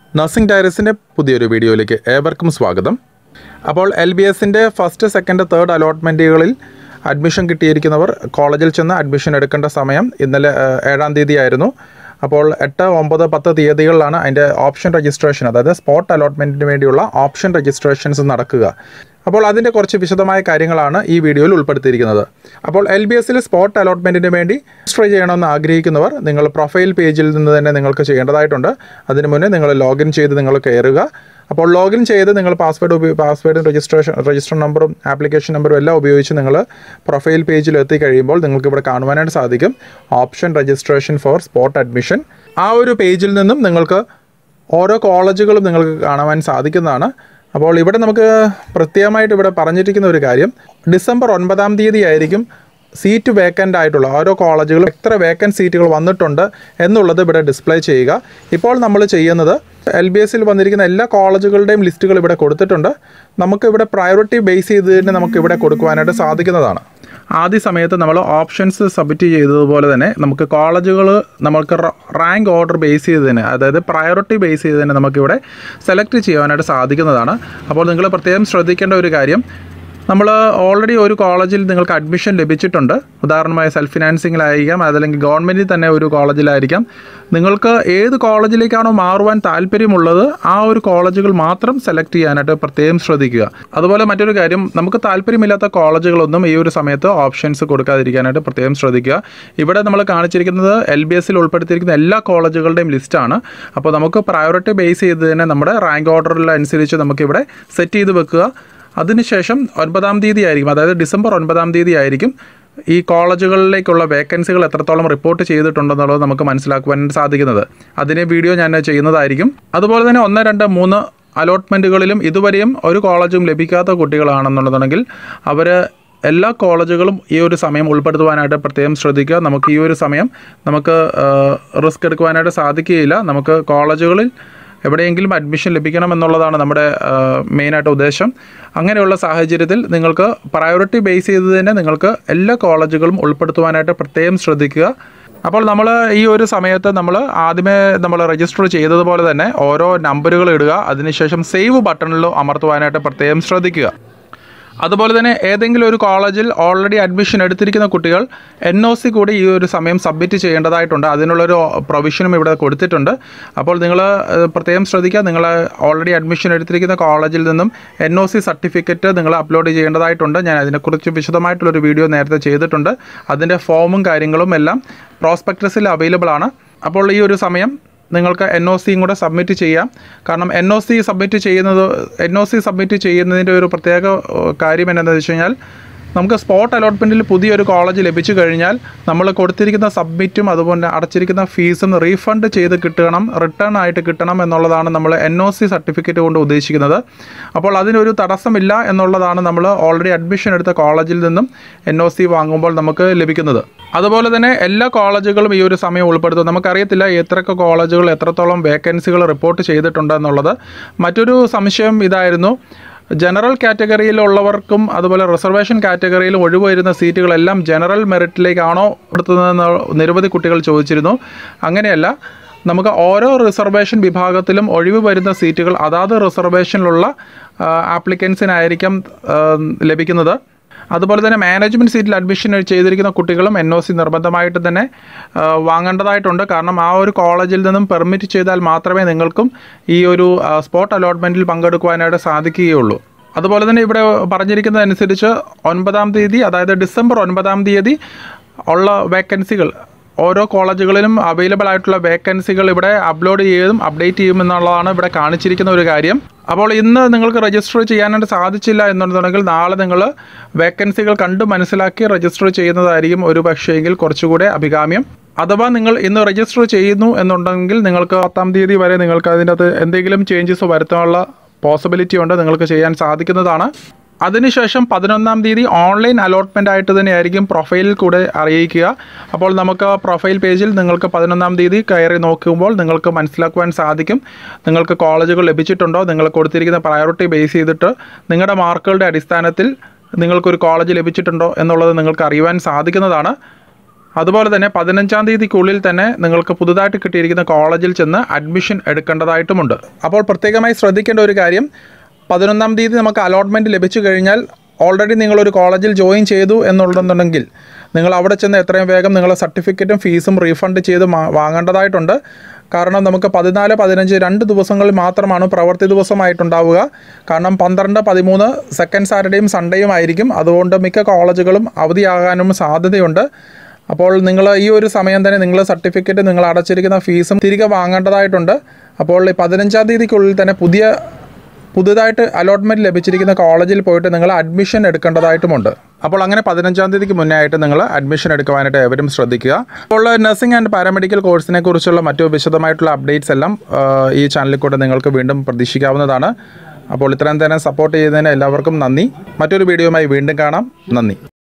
nursing ഡയറീസിൻ്റെ പുതിയൊരു വീഡിയോയിലേക്ക് ഏവർക്കും സ്വാഗതം അപ്പോൾ എൽ ബി എസിൻ്റെ ഫസ്റ്റ് സെക്കൻഡ് തേർഡ് അലോട്ട്മെൻറ്റുകളിൽ അഡ്മിഷൻ കിട്ടിയിരിക്കുന്നവർ കോളേജിൽ ചെന്ന് അഡ്മിഷൻ എടുക്കേണ്ട സമയം ഇന്നലെ ആ, ഏഴാം തീയതി ആയിരുന്നു അപ്പോൾ എട്ട് ഒമ്പത് പത്ത് തീയതികളിലാണ് അതിൻ്റെ ഓപ്ഷൻ രജിസ്ട്രേഷൻ അതായത് സ്പോട്ട് അലോട്ട്മെൻറ്റിന് വേണ്ടിയുള്ള ഓപ്ഷൻ രജിസ്ട്രേഷൻസ് നടക്കുക അപ്പോൾ അതിൻ്റെ കുറച്ച് വിശദമായ കാര്യങ്ങളാണ് ഈ വീഡിയോയിൽ ഉൾപ്പെടുത്തിയിരിക്കുന്നത് അപ്പോൾ എൽ ബി എസിൽ സ്പോട്ട് അലോട്ട്മെൻറ്റിന് വേണ്ടി രജിസ്റ്റർ ചെയ്യണമെന്ന് ആഗ്രഹിക്കുന്നവർ നിങ്ങൾ പ്രൊഫൈൽ പേജിൽ നിന്ന് തന്നെ നിങ്ങൾക്ക് ചെയ്യേണ്ടതായിട്ടുണ്ട് അതിന് മുന്നേ നിങ്ങൾ ലോഗിൻ ചെയ്ത് നിങ്ങൾ കയറുക അപ്പോൾ ലോഗിൻ ചെയ്ത് നിങ്ങൾ പാസ്വേഡ് ഉപയോഗി പാസ്വേഡും രജിസ്ട്രേഷൻ രജിസ്റ്റർ നമ്പറും ആപ്ലിക്കേഷൻ നമ്പറും എല്ലാം ഉപയോഗിച്ച് നിങ്ങൾ പ്രൊഫൈൽ പേജിൽ എത്തി കഴിയുമ്പോൾ നിങ്ങൾക്ക് ഇവിടെ കാണുവാനായിട്ട് സാധിക്കും option registration for spot admission ആ ഒരു പേജിൽ നിന്നും നിങ്ങൾക്ക് ഓരോ കോളേജുകളും നിങ്ങൾക്ക് കാണുവാൻ സാധിക്കുന്നതാണ് അപ്പോൾ ഇവിടെ നമുക്ക് പ്രത്യേകമായിട്ട് ഇവിടെ പറഞ്ഞിരിക്കുന്ന ഒരു കാര്യം ഡിസംബർ ഒൻപതാം തീയതി ആയിരിക്കും സീറ്റ് വേക്കൻ്റ് ആയിട്ടുള്ള ഓരോ കോളേജുകളും എത്ര വേക്കൻറ്റ് സീറ്റുകൾ വന്നിട്ടുണ്ട് എന്നുള്ളത് ഇവിടെ ഡിസ്പ്ലേ ചെയ്യുക ഇപ്പോൾ നമ്മൾ ചെയ്യുന്നത് എൽ ബി എസിൽ വന്നിരിക്കുന്ന എല്ലാ കോളേജുകളുടെയും ലിസ്റ്റുകൾ ഇവിടെ കൊടുത്തിട്ടുണ്ട് നമുക്ക് ഇവിടെ പ്രയോറിറ്റി ബേസ് ചെയ്ത് തന്നെ നമുക്ക് ഇവിടെ കൊടുക്കുവാനായിട്ട് സാധിക്കുന്നതാണ് ആദ്യ സമയത്ത് നമ്മൾ ഓപ്ഷൻസ് സബ്മിറ്റ് ചെയ്തതുപോലെ തന്നെ നമുക്ക് കോളേജുകൾ നമുക്ക് റാങ്ക് ഓർഡർ ബേസ് ചെയ്ത് തന്നെ അതായത് പ്രയോറിറ്റി ബേസ് ചെയ്ത് തന്നെ നമുക്കിവിടെ സെലക്ട് ചെയ്യാനായിട്ട് സാധിക്കുന്നതാണ് അപ്പോൾ നിങ്ങൾ പ്രത്യേകം ശ്രദ്ധിക്കേണ്ട ഒരു കാര്യം നമ്മൾ ഓൾറെഡി ഒരു കോളേജിൽ നിങ്ങൾക്ക് അഡ്മിഷൻ ലഭിച്ചിട്ടുണ്ട് ഉദാഹരണമായി സെൽഫ് ഫിനാൻസിങ്ങിലായിരിക്കാം അതല്ലെങ്കിൽ ഗവൺമെൻറ്റിൽ തന്നെ ഒരു കോളേജിലായിരിക്കാം നിങ്ങൾക്ക് ഏത് കോളേജിലേക്കാണോ മാറുവാൻ താല്പര്യമുള്ളത് ആ ഒരു കോളേജുകൾ മാത്രം സെലക്ട് ചെയ്യാനായിട്ട് പ്രത്യേകം ശ്രദ്ധിക്കുക അതുപോലെ മറ്റൊരു കാര്യം നമുക്ക് താല്പര്യമില്ലാത്ത കോളേജുകളൊന്നും ഈ ഒരു സമയത്ത് ഓപ്ഷൻസ് കൊടുക്കാതിരിക്കാനായിട്ട് പ്രത്യേകം ശ്രദ്ധിക്കുക ഇവിടെ നമ്മൾ കാണിച്ചിരിക്കുന്നത് എൽ ബി എസിൽ ഉൾപ്പെടുത്തിയിരിക്കുന്ന എല്ലാ കോളേജുകളുടെയും ലിസ്റ്റാണ് അപ്പോൾ നമുക്ക് പ്രയോറിറ്റി ബേസ് ചെയ്ത് തന്നെ നമ്മുടെ റാങ്ക് ഓർഡറിൽ അനുസരിച്ച് നമുക്കിവിടെ സെറ്റ് ചെയ്ത് വെക്കുക അതിനുശേഷം ഒൻപതാം തീയതി ആയിരിക്കും അതായത് ഡിസംബർ ഒൻപതാം തീയതി ആയിരിക്കും ഈ കോളേജുകളിലേക്കുള്ള വേക്കൻസികൾ എത്രത്തോളം റിപ്പോർട്ട് ചെയ്തിട്ടുണ്ടെന്നുള്ളത് നമുക്ക് മനസ്സിലാക്കുവാൻ സാധിക്കുന്നത് അതിനെ വീഡിയോ ഞാൻ ചെയ്യുന്നതായിരിക്കും അതുപോലെ തന്നെ ഒന്ന് രണ്ട് മൂന്ന് അലോട്ട്മെൻറ്റുകളിലും ഇതുവരെയും ഒരു കോളേജും ലഭിക്കാത്ത കുട്ടികളാണെന്നുണ്ടെന്നുണ്ടെങ്കിൽ അവർ എല്ലാ കോളേജുകളും ഈ ഒരു സമയം ഉൾപ്പെടുത്തുവാനായിട്ട് പ്രത്യേകം ശ്രദ്ധിക്കുക നമുക്ക് ഈ ഒരു സമയം നമുക്ക് റിസ്ക് എടുക്കുവാനായിട്ട് സാധിക്കുകയില്ല നമുക്ക് കോളേജുകളിൽ എവിടെയെങ്കിലും അഡ്മിഷൻ ലഭിക്കണം എന്നുള്ളതാണ് നമ്മുടെ മെയിനായിട്ട് ഉദ്ദേശം അങ്ങനെയുള്ള സാഹചര്യത്തിൽ നിങ്ങൾക്ക് പ്രയോറിറ്റി ബേസ് ചെയ്ത് തന്നെ നിങ്ങൾക്ക് എല്ലാ കോളേജുകളും ഉൾപ്പെടുത്തുവാനായിട്ട് പ്രത്യേകം ശ്രദ്ധിക്കുക അപ്പോൾ നമ്മൾ ഈ ഒരു സമയത്ത് നമ്മൾ ആദ്യമേ നമ്മൾ രജിസ്റ്റർ ചെയ്തതുപോലെ തന്നെ ഓരോ നമ്പറുകൾ ഇടുക അതിനുശേഷം സേവ് ബട്ടണിൽ അമർത്തുവാനായിട്ട് പ്രത്യേകം ശ്രദ്ധിക്കുക അതുപോലെ തന്നെ ഏതെങ്കിലും ഒരു കോളേജിൽ ഓൾറെഡി അഡ്മിഷൻ എടുത്തിരിക്കുന്ന കുട്ടികൾ എൻ ഒ സി കൂടി ഈ ഒരു സമയം സബ്മിറ്റ് ചെയ്യേണ്ടതായിട്ടുണ്ട് അതിനുള്ളൊരു പ്രൊവിഷനും ഇവിടെ കൊടുത്തിട്ടുണ്ട് അപ്പോൾ നിങ്ങൾ പ്രത്യേകം ശ്രദ്ധിക്കുക നിങ്ങൾ ഓൾറെഡി അഡ്മിഷൻ എടുത്തിരിക്കുന്ന കോളേജിൽ നിന്നും എൻ ഒ സി സർട്ടിഫിക്കറ്റ് നിങ്ങൾ അപ്ലോഡ് ചെയ്യേണ്ടതായിട്ടുണ്ട് ഞാൻ അതിനെക്കുറിച്ച് വിശദമായിട്ടുള്ളൊരു വീഡിയോ നേരത്തെ ചെയ്തിട്ടുണ്ട് അതിൻ്റെ ഫോമും കാര്യങ്ങളും എല്ലാം പ്രോസ്പെക്ടസിൽ അവൈലബിൾ ആണ് അപ്പോൾ ഈ ഒരു സമയം നിങ്ങൾക്ക് എൻ ഒ സിയും കൂടെ സബ്മിറ്റ് ചെയ്യാം കാരണം എൻ ഒ സി സബ്മിറ്റ് ചെയ്യുന്നത് എൻ ഒ സി സബ്മിറ്റ് ചെയ്യുന്നതിൻ്റെ ഒരു പ്രത്യേക ഏഹ്, കാര്യം എന്താണെന്ന് വെച്ച് കഴിഞ്ഞാൽ നമുക്ക് സ്പോട്ട് അലോട്ട്മെൻറ്റിൽ പുതിയൊരു കോളേജ് ലഭിച്ചു കഴിഞ്ഞാൽ നമ്മൾ കൊടുത്തിരിക്കുന്ന സബ്മിറ്റും അതുപോലെ അടച്ചിരിക്കുന്ന ഫീസും റീഫണ്ട് ചെയ്ത് കിട്ടണം റിട്ടേൺ ആയിട്ട് കിട്ടണം എന്നുള്ളതാണ് നമ്മൾ എൻ ഒ സി സർട്ടിഫിക്കറ്റ് കൊണ്ട് ഉദ്ദേശിക്കുന്നത് അപ്പോൾ അതിനൊരു തടസ്സമില്ല എന്നുള്ളതാണ് നമ്മൾ ഓൾറെഡി അഡ്മിഷൻ എടുത്ത കോളേജിൽ നിന്നും എൻ ഒ സി വാങ്ങുമ്പോൾ നമുക്ക് ലഭിക്കുന്നത് അതുപോലെ തന്നെ എല്ലാ കോളേജുകളും ഈ ഒരു സമയം ഉൾപ്പെടുത്തും നമുക്കറിയത്തില്ല എത്രയൊക്കെ കോളേജുകൾ എത്രത്തോളം വേക്കൻസികൾ റിപ്പോർട്ട് ചെയ്തിട്ടുണ്ട് എന്നുള്ളത് മറ്റൊരു സംശയം ഇതായിരുന്നു ജനറൽ കാറ്റഗറിയിലുള്ളവർക്കും അതുപോലെ റിസർവേഷൻ കാറ്റഗറിയിൽ ഒഴിവ് വരുന്ന സീറ്റുകളെല്ലാം ജനറൽ മെറിറ്റിലേക്കാണോ കൊടുത്തതെന്ന് നിരവധി കുട്ടികൾ ചോദിച്ചിരുന്നു അങ്ങനെയല്ല നമുക്ക് ഓരോ റിസർവേഷൻ വിഭാഗത്തിലും ഒഴിവ് വരുന്ന സീറ്റുകൾ അതാത് റിസർവേഷനിലുള്ള ആപ്ലിക്കൻസിനായിരിക്കും ലഭിക്കുന്നത് അതുപോലെ തന്നെ മാനേജ്മെൻറ്റ് സീറ്റിൽ അഡ്മിഷൻ ചെയ്തിരിക്കുന്ന കുട്ടികളും എൻ ഒ സി നിർബന്ധമായിട്ട് തന്നെ ആ, വാങ്ങേണ്ടതായിട്ടുണ്ട് കാരണം ആ ഒരു കോളേജിൽ നിന്നും പെർമിറ്റ് ചെയ്താൽ മാത്രമേ നിങ്ങൾക്കും ഈ ഒരു ആ, സ്പോട്ട് അലോട്ട്മെൻറ്റിൽ പങ്കെടുക്കുവാനായിട്ട് സാധിക്കുകയുള്ളൂ അതുപോലെ തന്നെ ഇവിടെ പറഞ്ഞിരിക്കുന്നതനുസരിച്ച് ഒൻപതാം തീയതി അതായത് ഡിസംബർ ഒൻപതാം തീയതി ഉള്ള വേക്കൻസികൾ ഓരോ കോളേജുകളിലും അവൈലബിൾ ആയിട്ടുള്ള വേക്കൻസികൾ ഇവിടെ അപ്ലോഡ് ചെയ്തും അപ്ഡേറ്റ് ചെയ്യുമെന്നുള്ളതാണ് ഇവിടെ കാണിച്ചിരിക്കുന്ന ഒരു കാര്യം അപ്പോൾ ഇന്ന് നിങ്ങൾക്ക് രജിസ്റ്റർ ചെയ്യാനായിട്ട് സാധിച്ചില്ല എന്നുണ്ടെന്നുണ്ടെങ്കിൽ നാളെ നിങ്ങൾ വേക്കൻസികൾ കണ്ട് മനസ്സിലാക്കി രജിസ്റ്റർ ചെയ്യുന്നതായിരിക്കും ഒരു പക്ഷേങ്കിൽ കുറച്ചുകൂടെ അഭികാമ്യം അഥവാ നിങ്ങൾ ഇന്ന് രജിസ്റ്റർ ചെയ്യുന്നു എന്നുണ്ടെങ്കിൽ നിങ്ങൾക്ക് പത്താം തീയതി വരെ നിങ്ങൾക്ക് അതിൻ്റെ അകത്ത് എന്തെങ്കിലും ചേഞ്ചസ് വരുത്താനുള്ള പോസിബിലിറ്റി ഉണ്ട് നിങ്ങൾക്ക് ചെയ്യാൻ സാധിക്കുന്നതാണ് അതിനുശേഷം പതിനൊന്നാം തീയതി ഓൺലൈൻ അലോട്ട്മെൻ്റ് ആയിട്ട് തന്നെയായിരിക്കും പ്രൊഫൈലിൽ കൂടെ അറിയിക്കുക അപ്പോൾ നമുക്ക് പ്രൊഫൈൽ പേജിൽ നിങ്ങൾക്ക് പതിനൊന്നാം തീയതി കയറി നോക്കുമ്പോൾ നിങ്ങൾക്ക് മനസ്സിലാക്കുവാൻ സാധിക്കും നിങ്ങൾക്ക് കോളേജുകൾ ലഭിച്ചിട്ടുണ്ടോ നിങ്ങൾ കൊടുത്തിരിക്കുന്ന പ്രയോറിറ്റി ബേസ് ചെയ്തിട്ട് നിങ്ങളുടെ മാർക്കുകളുടെ അടിസ്ഥാനത്തിൽ നിങ്ങൾക്കൊരു കോളേജ് ലഭിച്ചിട്ടുണ്ടോ എന്നുള്ളത് നിങ്ങൾക്ക് അറിയുവാൻ സാധിക്കുന്നതാണ് അതുപോലെ തന്നെ പതിനഞ്ചാം തീയതിക്കുള്ളിൽ തന്നെ നിങ്ങൾക്ക് പുതുതായിട്ട് കിട്ടിയിരിക്കുന്ന കോളേജിൽ ചെന്ന് അഡ്മിഷൻ എടുക്കേണ്ടതായിട്ടുമുണ്ട് അപ്പോൾ പ്രത്യേകമായി ശ്രദ്ധിക്കേണ്ട ഒരു കാര്യം പതിനൊന്നാം തീയതി നമുക്ക് അലോട്ട്മെൻറ്റ് ലഭിച്ചു കഴിഞ്ഞാൽ ഓൾറെഡി നിങ്ങളൊരു കോളേജിൽ ജോയിൻ ചെയ്തു എന്നുണ്ടെന്നുണ്ടെങ്കിൽ നിങ്ങൾ അവിടെ ചെന്ന് എത്രയും വേഗം നിങ്ങളെ സർട്ടിഫിക്കറ്റും ഫീസും റീഫണ്ട് ചെയ്ത് മാ- വാങ്ങേണ്ടതായിട്ടുണ്ട് കാരണം നമുക്ക് പതിനാല് പതിനഞ്ച് രണ്ട് ദിവസങ്ങളിൽ മാത്രമാണ് പ്രവൃത്തി ദിവസമായിട്ടുണ്ടാവുക കാരണം പന്ത്രണ്ട് പതിമൂന്ന് സെക്കൻഡ് സാറ്റർഡേയും സൺഡേയും ആയിരിക്കും അതുകൊണ്ട് മിക്ക കോളേജുകളും അവധിയാകാനും സാധ്യതയുണ്ട് അപ്പോൾ നിങ്ങൾ ഈ ഒരു സമയം തന്നെ നിങ്ങൾ സർട്ടിഫിക്കറ്റ് നിങ്ങൾ അടച്ചിരിക്കുന്ന ഫീസും തിരികെ വാങ്ങേണ്ടതായിട്ടുണ്ട് അപ്പോൾ ഈ പതിനഞ്ചാം തീയതിക്കുള്ളിൽ തന്നെ പുതിയ പുതുതായിട്ട് അലോട്ട്മെൻറ്റ് ലഭിച്ചിരിക്കുന്ന കോളേജിൽ പോയിട്ട് നിങ്ങൾ അഡ്മിഷൻ എടുക്കേണ്ടതായിട്ടുമുണ്ട് അപ്പോൾ അങ്ങനെ പതിനഞ്ചാം തീയതിക്ക് മുന്നേ ആയിട്ട് നിങ്ങൾ അഡ്മിഷൻ എടുക്കുവാനായിട്ട് ഏവരും ശ്രദ്ധിക്കുക അപ്പോൾ നഴ്സിംഗ് ആൻഡ് പാരാമെഡിക്കൽ കോഴ്സിനെ കുറിച്ചുള്ള മറ്റു വിശദമായിട്ടുള്ള അപ്ഡേറ്റ്സ് എല്ലാം ആ, ഈ ചാനലിൽ കൂടെ നിങ്ങൾക്ക് വീണ്ടും പ്രതീക്ഷിക്കാവുന്നതാണ് അപ്പോൾ ഇത്രയും തന്നെ സപ്പോർട്ട് ചെയ്യുന്നതിന് എല്ലാവർക്കും നന്ദി മറ്റൊരു വീഡിയോയുമായി വീണ്ടും കാണാം നന്ദി